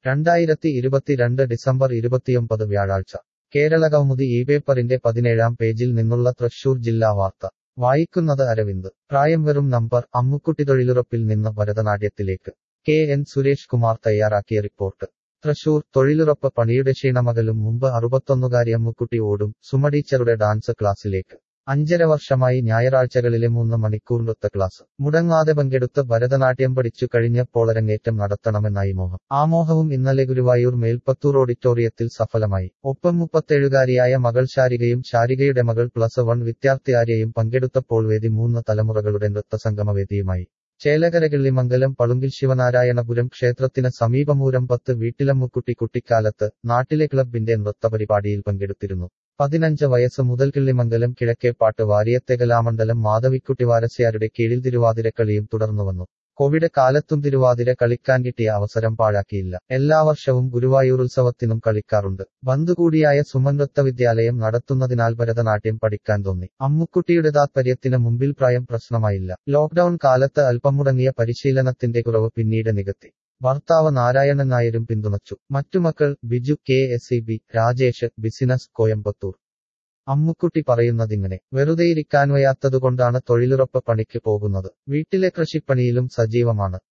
രണ്ടായിരത്തി ഇരുപത്തിരണ്ട് ഡിസംബർ ഇരുപത്തിയൊമ്പത് വ്യാഴാഴ്ച കേരളകൗമുദി ഈ പേപ്പറിന്റെ പതിനേഴാം പേജിൽ നിന്നുള്ള തൃശൂർ ജില്ലാ വാർത്ത വായിക്കുന്നത് അരവിന്ദ് പ്രായം വെറും നമ്പർ അമ്മുക്കുട്ടി തൊഴിലുറപ്പിൽ നിന്ന് ഭരതനാട്യത്തിലേക്ക് കെ എൻ സുരേഷ് കുമാർ തയ്യാറാക്കിയ റിപ്പോർട്ട് തൃശൂർ തൊഴിലുറപ്പ് പണിയുടെ ക്ഷീണമകലും മുമ്പ് അറുപത്തൊന്നുകാരി അമ്മുക്കുട്ടി ഓടും സുമടീച്ചറുടെ ഡാൻസ് ക്ലാസ്സിലേക്ക് അഞ്ചര വർഷമായി ഞായറാഴ്ചകളിലെ മൂന്ന് മണിക്കൂർ നൃത്ത ക്ലാസ് മുടങ്ങാതെ പങ്കെടുത്ത് ഭരതനാട്യം പഠിച്ചു കഴിഞ്ഞപ്പോൾ അരങ്ങേറ്റം നടത്തണമെന്നായി മോഹം ആ മോഹവും ഇന്നലെ ഗുരുവായൂർ മേൽപ്പത്തൂർ ഓഡിറ്റോറിയത്തിൽ സഫലമായി ഒപ്പം മുപ്പത്തേഴുകാരിയായ മകൾ ശാരികയും ശാരികയുടെ മകൾ പ്ലസ് വൺ വിദ്യാർത്ഥി ആര്യയും പങ്കെടുത്തപ്പോൾ വേദി മൂന്ന് തലമുറകളുടെ നൃത്തസംഗമവേദിയുമായി ചേലകരകിള്ളിമംഗലം പളുങ്കിൽ ശിവനാരായണപുരം ക്ഷേത്രത്തിന് സമീപമൂരം പത്ത് വീട്ടിലമ്മുക്കുട്ടി കുട്ടിക്കാലത്ത് നാട്ടിലെ ക്ലബിന്റെ നൃത്തപരിപാടിയിൽ പങ്കെടുത്തിരുന്നു പതിനഞ്ച് വയസ്സ് മുതൽ കിള്ളിമംഗലം കിഴക്കേപ്പാട്ട് വാരിയത്തെകലാമണ്ഡലം മാധവിക്കുട്ടി വാരസ്യാരുടെ കീഴിൽ തിരുവാതിരക്കളിയും തുടർന്നുവന്നു കോവിഡ് കാലത്തും തിരുവാതിര കളിക്കാൻ കിട്ടിയ അവസരം പാഴാക്കിയില്ല എല്ലാ വർഷവും ഗുരുവായൂർ ഉത്സവത്തിനും കളിക്കാറുണ്ട് ബന്ധുകൂടിയായ സുമൻ നൃത്ത വിദ്യാലയം നടത്തുന്നതിനാൽ ഭരതനാട്യം പഠിക്കാൻ തോന്നി അമ്മുക്കുട്ടിയുടെ താത്പര്യത്തിന് മുമ്പിൽ പ്രായം പ്രശ്നമായില്ല ലോക്ഡൌൺ കാലത്ത് അല്പം മുടങ്ങിയ പരിശീലനത്തിന്റെ കുറവ് പിന്നീട് നികത്തി ഭർത്താവ് നാരായണൻ നായരും പിന്തുണച്ചു മറ്റു മക്കൾ Biju K S E B Rajesh business Coimbatore Ammukkutty പറയുന്നതിങ്ങനെ വെറുതെ ഇരിക്കാൻ വയ്യാത്തതുകൊണ്ടാണ് തൊഴിലുറപ്പ് പണിക്ക് പോകുന്നത് വീട്ടിലെ കൃഷിപ്പണിയിലും സജീവമാണ്